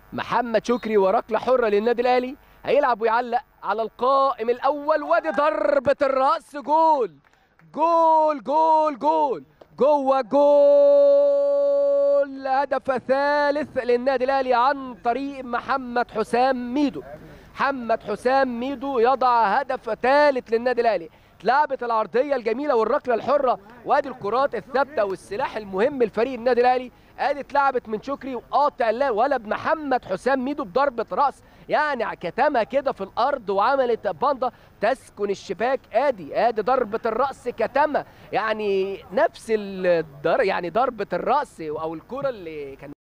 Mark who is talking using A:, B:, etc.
A: محمد شكري وركله حره للنادي الاهلي هيلعب ويعلق على القائم الاول وادي ضربه الراس جول جول جول جول جوه جول هدف ثالث للنادي الاهلي عن طريق محمد حسام ميدو محمد حسام ميدو يضع هدف ثالث للنادي الاهلي اتلعبت العرضيه الجميله والركله الحره وادي الكرات الثابته والسلاح المهم لفريق النادي الاهلي ادي اتلعبت من شكري وقاطع لا ولد محمد حسام ميدو بضربه راس يعني كتمها كده في الارض وعملت باندا تسكن الشباك ادي ادي ضربه الراس كتمها يعني نفس الدر يعني ضربه الراس او الكره اللي كان